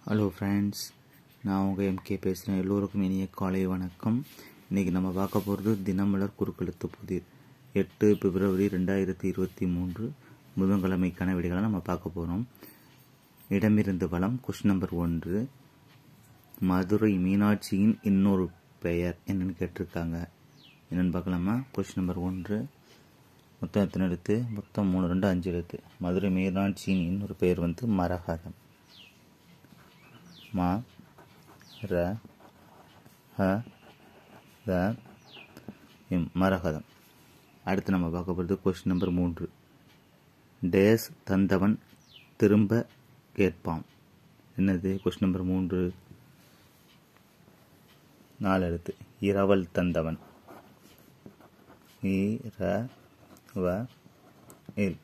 hello friends நான் உங்கள் MK பேசுகிறேன் எல்லோருக்கும் இனிய காலை வணக்கம் இன்றைக்கி நம்ம பார்க்க போகிறது தினமலர் குறுக்கெழுத்து புதிர் எட்டு பிப்ரவரி ரெண்டாயிரத்தி இருபத்தி மூன்று புதன்கிழமைக்கான விடைகளை நம்ம பார்க்க போகிறோம் இடமிருந்து வளம் கொஸ்டின் நம்பர் ஒன்று மதுரை மீனாட்சியின் இன்னொரு பெயர் என்னன்னு கேட்டிருக்காங்க என்னென்னு பார்க்கலாமா கொஸ்டின் நம்பர் ஒன்று மொத்தம் எத்தனை எழுத்து மொத்தம் மூணு ரெண்டு அஞ்சு எழுத்து மதுரை மீனாட்சியின் இன்னொரு பெயர் வந்து மரகதம் ம ர ஹ த இம் மரகதம் அடுத்து நம்ம பார்க்க போகிறது கொஸ்டின் நம்பர் மூன்று டேஸ் தந்தவன் திரும்ப கேட்பான் என்னது கொஸ்டின் நம்பர் மூன்று நாலு எழுத்து இரவல் தந்தவன் ர வ இல்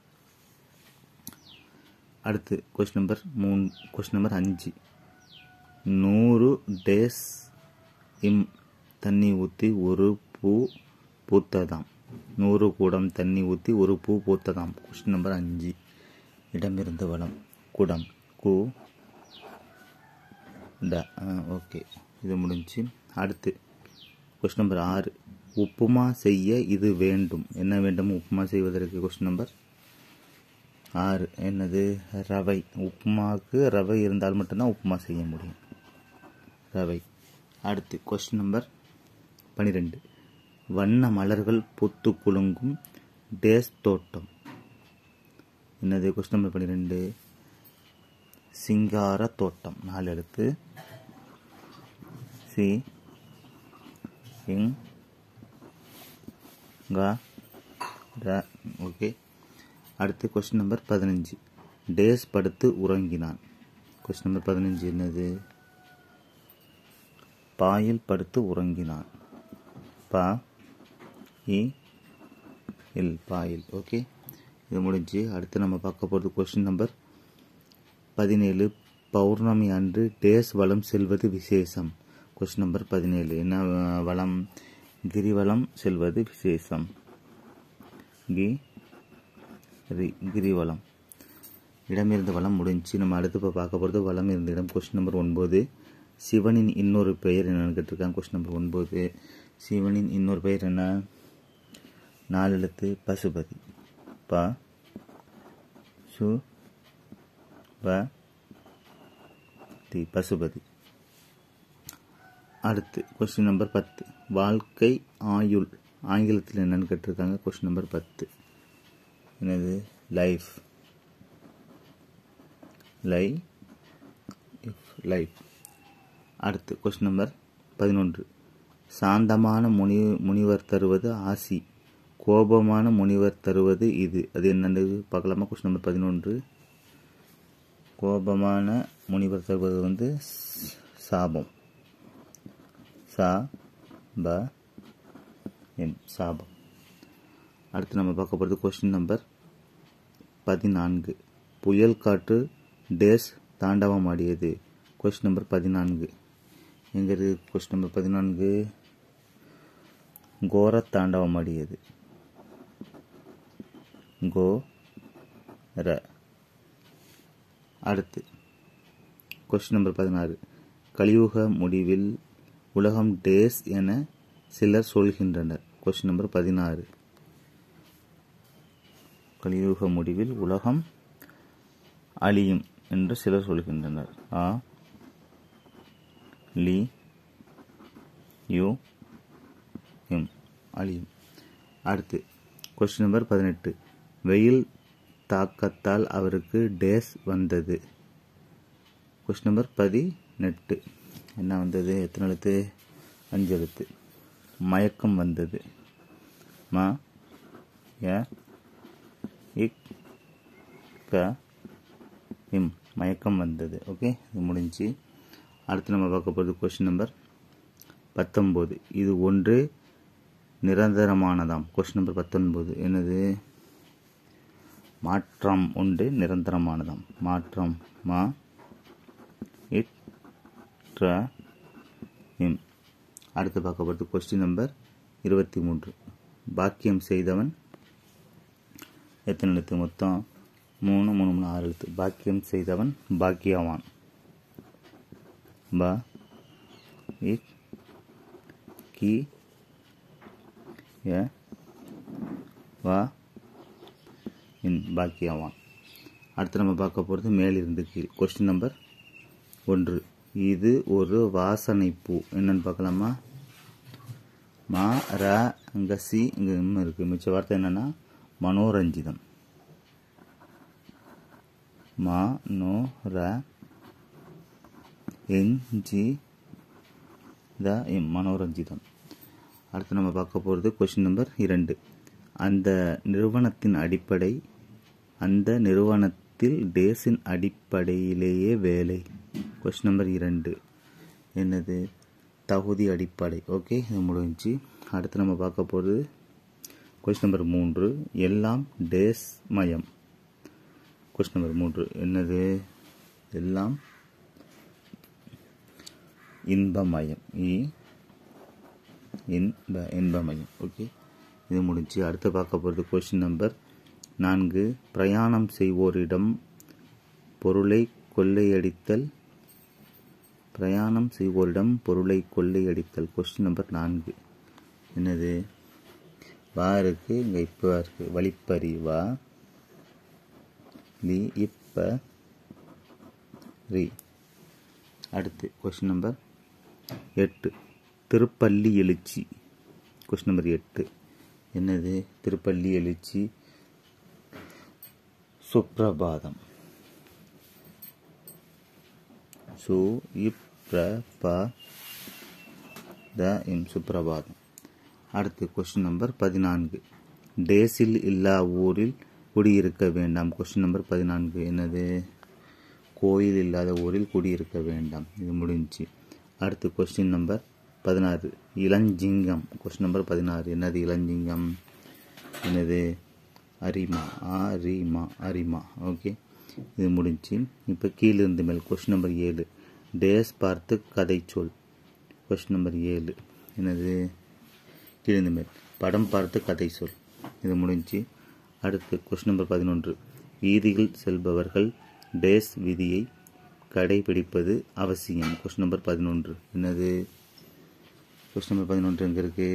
அடுத்து கொஸ்டின் நம்பர் மூணு கொஸ்டின் நம்பர் அஞ்சு நூறு டேஸ் இம் தண்ணி ஊற்றி ஒரு பூ பூத்ததாம் நூறு கூடம் தண்ணி ஊற்றி ஒரு பூ பூத்ததாம் கொஸ்டின் நம்பர் அஞ்சு இடமிருந்து வளம் குடம் கு ட ஓகே இது முடிஞ்சு அடுத்து கொஸ்டின் நம்பர் ஆறு உப்புமா செய்ய இது வேண்டும் என்ன வேண்டும் உப்புமா செய்வதற்கு கொஸ்டின் நம்பர் ஆறு என்னது ரவை உப்புமாவுக்கு ரவை இருந்தால் மட்டும்தான் உப்புமா செய்ய முடியும் ரவை அடுத்து கொஸ்டின் நம்பர் பன்னிரெண்டு வண்ண மலர்கள் பூத்து குலுங்கும் டேஸ் தோட்டம் என்னது கொஸ்டின் நம்பர் பன்னிரெண்டு சிங்கார தோட்டம் நாலு எழுத்து சி இங் க ர ஓகே அடுத்து கொஸ்டின் நம்பர் பதினஞ்சு டேஸ் படுத்து உறங்கினான் கொஸ்டின் நம்பர் பதினஞ்சு என்னது பாயில் படுத்து உறங்கினான் பா இ இல் பாயில் ஓகே இது முடிஞ்சு அடுத்து நம்ம பார்க்க போகிறது கொஸ்டின் நம்பர் பதினேழு பௌர்ணமி அன்று டேஸ் வளம் செல்வது விசேஷம் கொஸ்டின் நம்பர் பதினேழு என்ன வளம் கிரிவலம் செல்வது விசேஷம் கி ரி கிரிவலம் இடமிருந்து வளம் முடிஞ்சு நம்ம அடுத்து இப்போ பார்க்க போகிறது வளம் இருந்த இடம் கொஸ்டின் நம்பர் ஒன்பது சிவனின் இன்னொரு பெயர் என்னன்னு கேட்டிருக்காங்க கொஸ்டின் நம்பர் ஒன்பது சிவனின் இன்னொரு பெயர் என்ன நாலு எழுத்து பசுபதி ப சு ப தி பசுபதி அடுத்து கொஸ்டின் நம்பர் பத்து வாழ்க்கை ஆயுள் ஆங்கிலத்தில் என்னன்னு கேட்டிருக்காங்க கொஸ்டின் நம்பர் பத்து என்னது லைஃப் லை இஃப் லைஃப் அடுத்து கொஸ்டின் நம்பர் பதினொன்று சாந்தமான முனி முனிவர் தருவது ஆசி கோபமான முனிவர் தருவது இது அது என்னன்னு பார்க்கலாமா கொஸ்டின் நம்பர் பதினொன்று கோபமான முனிவர் தருவது வந்து சாபம் சா ப எம் சாபம் அடுத்து நம்ம பார்க்க போகிறது கொஸ்டின் நம்பர் பதினான்கு புயல் காற்று டேஸ் தாண்டவம் ஆடியது கொஸ்டின் நம்பர் பதினான்கு எங்கே இருக்குது கொஸ்டின் நம்பர் பதினான்கு கோர தாண்டவம் ஆடியது கோ ர அடுத்து கொஸ்டின் நம்பர் பதினாறு கலியுக முடிவில் உலகம் டேஸ் என சிலர் சொல்கின்றனர் கொஸ்டின் நம்பர் பதினாறு கலியுக முடிவில் உலகம் அழியும் என்று சிலர் சொல்கின்றனர் ஆ லி யூ எம் அழியும் அடுத்து கொஸ்டின் நம்பர் பதினெட்டு வெயில் தாக்கத்தால் அவருக்கு டேஸ் வந்தது கொஸ்டின் நம்பர் பதினெட்டு என்ன வந்தது எத்தனை எழுத்து அஞ்சு எழுத்து மயக்கம் வந்தது ம ய இக் க இம் மயக்கம் வந்தது ஓகே இது முடிஞ்சு அடுத்து நம்ம பார்க்க போகிறது கொஸ்டின் நம்பர் பத்தொம்போது இது ஒன்று நிரந்தரமானதாம் கொஸ்டின் நம்பர் பத்தொன்பது என்னது மாற்றம் உண்டு நிரந்தரமானதாம் மாற்றம் மா இட் ட்ர இம் அடுத்து பார்க்க போகிறது கொஸ்டின் நம்பர் இருபத்தி மூன்று பாக்கியம் செய்தவன் எத்தனை எழுத்து மொத்தம் மூணு மூணு மூணு ஆறு எழுத்து பாக்கியம் செய்தவன் பாக்கியவான் பா இக் கி ய வா இன் பாக்கியவான் அடுத்து நம்ம பார்க்க போகிறது மேலிருந்து கீழ் கொஸ்டின் நம்பர் ஒன்று இது ஒரு வாசனை பூ என்னன்னு பார்க்கலாமா மா ர அங்கே சி இங்கே இன்னும் இருக்குது மிச்ச வார்த்தை என்னென்னா மனோரஞ்சிதம் மா நோ ர என் ஜி த எம் மனோரஞ்சிதம் அடுத்து நம்ம பார்க்க போகிறது கொஷின் நம்பர் இரண்டு அந்த நிறுவனத்தின் அடிப்படை அந்த நிறுவனத்தில் டேஸின் அடிப்படையிலேயே வேலை கொஷின் நம்பர் இரண்டு என்னது தகுதி அடிப்படை ஓகே இது முடிஞ்சு அடுத்து நம்ம பார்க்க போகிறது கொஸ்டின் நம்பர் மூன்று எல்லாம் டேஸ் மயம் கொஸ்டின் நம்பர் மூன்று என்னது எல்லாம் இன்பமயம் இ இன்ப இன்பமயம் ஓகே இது முடிஞ்சு அடுத்து பார்க்க போகிறது கொஸ்டின் நம்பர் நான்கு பிரயாணம் செய்வோரிடம் பொருளை கொள்ளையடித்தல் பிரயாணம் செய்வோரிடம் பொருளை கொள்ளையடித்தல் கொஸ்டின் நம்பர் நான்கு என்னது வா இருக்கு இங்கே இப்போ இருக்கு வழிப்பறி வா லி இப்ப ரி அடுத்து கொஸ்டின் நம்பர் எட்டு திருப்பள்ளி எழுச்சி கொஸ்டின் நம்பர் எட்டு என்னது திருப்பள்ளி எழுச்சி சுப்ரபாதம் சு இப்ரபா த இம் சுப்ரபாதம் அடுத்து கொஸ்டின் நம்பர் பதினான்கு டேஸில் இல்லா ஊரில் குடியிருக்க வேண்டாம் கொஸ்டின் நம்பர் பதினான்கு என்னது கோயில் இல்லாத ஊரில் குடியிருக்க வேண்டாம் இது முடிஞ்சு அடுத்து கொஸ்டின் நம்பர் பதினாறு இளஞ்சிங்கம் கொஸ்டின் நம்பர் பதினாறு என்னது இளஞ்சிங்கம் என்னது அரிமா அரிமா அரிமா ஓகே இது முடிஞ்சு இப்போ கீழிருந்து மேல் கொஸ்டின் நம்பர் ஏழு டேஸ் பார்த்து கதை சொல் கொஸ்டின் நம்பர் ஏழு என்னது கீழிருந்து மேல் படம் பார்த்து கதை சொல் இது முடிஞ்சு அடுத்து கொஸ்டின் நம்பர் பதினொன்று வீதியில் செல்பவர்கள் டேஸ் விதியை கடைபிடிப்பது அவசியம் கொஸ்டின் நம்பர் பதினொன்று என்னது கொஸ்டின் நம்பர் பதினொன்று எங்கே இருக்குது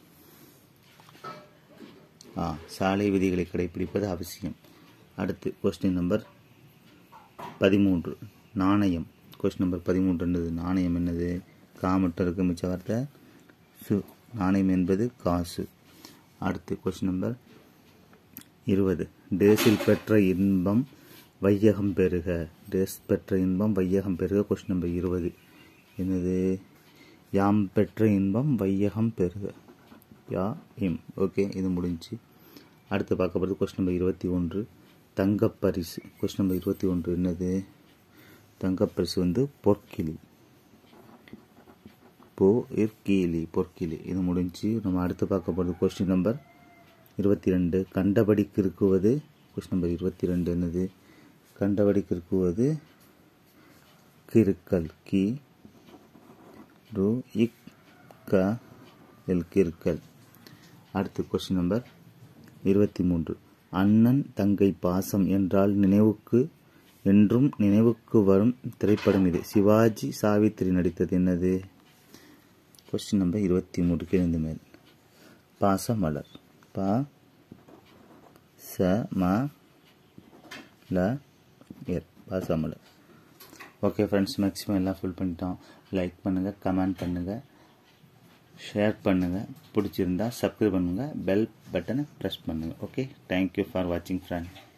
ஆ சாலை விதிகளை கடைபிடிப்பது அவசியம் அடுத்து கொஸ்டின் நம்பர் பதிமூன்று நாணயம் கொஸ்டின் நம்பர் பதிமூன்று என்னது நாணயம் என்னது காமட்டம் இருக்கு மிச்ச வார்த்தை சு நாணயம் என்பது காசு அடுத்து கொஸ்டின் நம்பர் இருபது டேஸில் பெற்ற இன்பம் வையகம் பெறுக டேஸ் பெற்ற இன்பம் வையகம் பெறுக கொஸ்டின் நம்பர் இருபது என்னது யாம் பெற்ற இன்பம் வையகம் பெறுக யா இம் ஓகே இது முடிஞ்சு அடுத்து பார்க்க போகிறது கொஸ்டின் நம்பர் இருபத்தி ஒன்று தங்கப்பரிசு கொஸ்டின் நம்பர் இருபத்தி ஒன்று என்னது தங்கப்பரிசு வந்து பொற்கிளி போ இற்கீலி பொற்கிளி இது முடிஞ்சு நம்ம அடுத்து பார்க்க போகிறது கொஸ்டின் நம்பர் இருபத்தி ரெண்டு கண்டபடி கிறுக்குவது கொஸ்டின் நம்பர் இருபத்தி ரெண்டு என்னது கண்டபடி கிறுக்குவது கிறுக்கல் கி ரு இக் க எல் கிறுக்கல் அடுத்து கொஸ்டின் நம்பர் இருபத்தி மூன்று அண்ணன் தங்கை பாசம் என்றால் நினைவுக்கு என்றும் நினைவுக்கு வரும் திரைப்படம் இது சிவாஜி சாவித்திரி நடித்தது என்னது கொஸ்டின் நம்பர் இருபத்தி மூன்று கிழந்து மேல் பாசமலர் பா ச ம ல எர் பாசமலர் ஓகே ஃப்ரெண்ட்ஸ் மேக்ஸிமம் எல்லாம் ஃபில் பண்ணிட்டோம் லைக் பண்ணுங்கள் கமெண்ட் பண்ணுங்கள் ஷேர் பண்ணுங்கள் பிடிச்சிருந்தா சப்ஸ்கிரைப் பண்ணுங்கள் பெல் பட்டனை ப்ரெஸ் பண்ணுங்கள் ஓகே தேங்க்யூ ஃபார் வாட்சிங் ஃப்ரெண்ட்